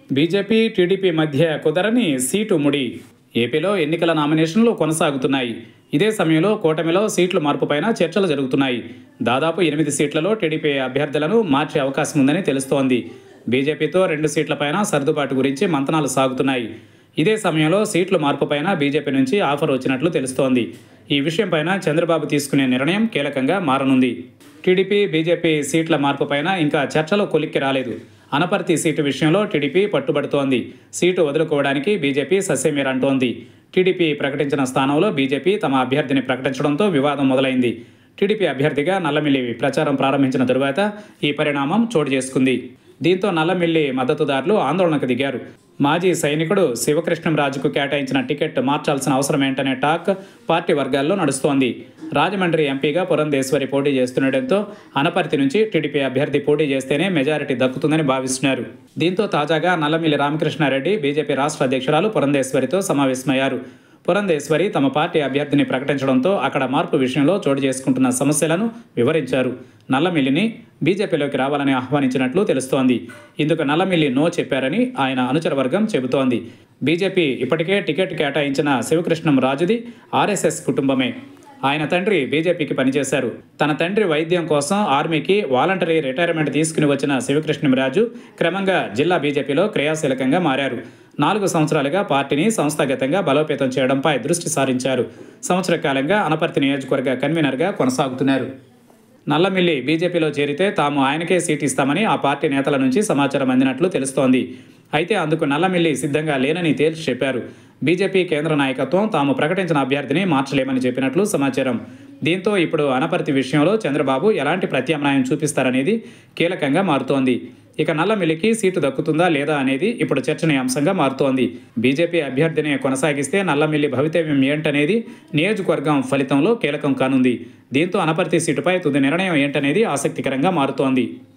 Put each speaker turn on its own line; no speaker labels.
BJP TDP మధ్య కుదరని seat ముడి ఏపీలో ఎన్నికల నామినేషన్లు కొనసాగుతున్నాయి ఇదే సమయంలో కూటమిలో సీట్ల మార్పుపైన చర్చలు జరుగుతున్నాయి దాదాపు ఎనిమిది సీట్లలో టీడీపీ అభ్యర్థులను మార్చే అవకాశం ఉందని తెలుస్తోంది బీజేపీతో రెండు సీట్లపైన సర్దుబాటు గురించి మంతనాలు సాగుతున్నాయి ఇదే సమయంలో సీట్ల మార్పుపైన బీజేపీ నుంచి ఆఫర్ వచ్చినట్లు తెలుస్తోంది ఈ విషయంపైన చంద్రబాబు తీసుకునే నిర్ణయం కీలకంగా మారనుంది టీడీపీ బీజేపీ సీట్ల మార్పుపైన ఇంకా చర్చలు కొలిక్కి రాలేదు అనపర్తి సీటు విషయంలో టీడీపీ పట్టుబడుతోంది సీటు వదులుకోవడానికి బీజేపీ సస్యమీరంటోంది టీడీపీ ప్రకటించిన స్థానంలో బీజేపీ తమ అభ్యర్థిని ప్రకటించడంతో వివాదం మొదలైంది టీడీపీ అభ్యర్థిగా నల్లమిల్లి ప్రచారం ప్రారంభించిన తరువాత ఈ పరిణామం చోటు చేసుకుంది దీంతో నల్లమిల్లి మద్దతుదారులు ఆందోళనకు దిగారు మాజీ సైనికుడు శివకృష్ణంరాజుకు కేటాయించిన టికెట్ మార్చాల్సిన అవసరం ఏంటనే టాక్ పార్టీ వర్గాల్లో నడుస్తోంది రాజమండ్రి ఎంపీగా పురంధేశ్వరి పోటీ చేస్తుండటంతో అనపర్తి నుంచి టీడీపీ అభ్యర్థి పోటీ చేస్తేనే మెజారిటీ దక్కుతుందని భావిస్తున్నారు దీంతో తాజాగా నల్లమిల్లి రామకృష్ణారెడ్డి బీజేపీ రాష్ట్ర అధ్యక్షురాలు పురంధేశ్వరితో సమావేశమయ్యారు పురంధేశ్వరి తమ పార్టీ అభ్యర్థిని ప్రకటించడంతో అక్కడ మార్పు విషయంలో చోటు చేసుకుంటున్న సమస్యలను వివరించారు నల్లమిల్లిని బీజేపీలోకి రావాలని ఆహ్వానించినట్లు తెలుస్తోంది ఇందుకు నల్లమిల్లి నో చెప్పారని ఆయన అనుచర వర్గం చెబుతోంది బీజేపీ ఇప్పటికే టికెట్ కేటాయించిన శివకృష్ణం రాజుది ఆర్ఎస్ఎస్ కుటుంబమే ఆయన తండ్రి బీజేపీకి పనిచేశారు తన తండ్రి వైద్యం కోసం ఆర్మీకి వాలంటరీ రిటైర్మెంట్ తీసుకుని వచ్చిన శివకృష్ణంరాజు క్రమంగా జిల్లా బీజేపీలో క్రియాశీలకంగా మారారు నాలుగు సంవత్సరాలుగా పార్టీని సంస్థాగతంగా బలోపేతం చేయడంపై దృష్టి సారించారు సంవత్సర కాలంగా అనపర్తి నియోజకవర్గ కన్వీనర్గా కొనసాగుతున్నారు నల్లమిల్లి బీజేపీలో చేరితే తాము ఆయనకే సీట్ ఇస్తామని ఆ పార్టీ నేతల నుంచి సమాచారం అందినట్లు తెలుస్తోంది అయితే అందుకు నల్లమిల్లి సిద్ధంగా లేనని తేల్చి చెప్పారు బీజేపీ కేంద్ర నాయకత్వం తాము ప్రకటించిన అభ్యర్థిని మార్చలేమని చెప్పినట్లు సమాచారం దీంతో ఇప్పుడు అనపర్తి విషయంలో చంద్రబాబు ఎలాంటి ప్రత్యామ్నాయం చూపిస్తారనేది కీలకంగా మారుతోంది ఇక నల్లమిల్లికి సీటు దక్కుతుందా లేదా అనేది ఇప్పుడు చర్చనీయాంశంగా మారుతోంది బీజేపీ అభ్యర్థిని కొనసాగిస్తే నల్లమిల్లి భవితవ్యం ఏంటనేది నియోజకవర్గం ఫలితంలో కీలకం కానుంది దీంతో అనపర్తి సీటుపై తుది నిర్ణయం ఏంటనేది ఆసక్తికరంగా మారుతోంది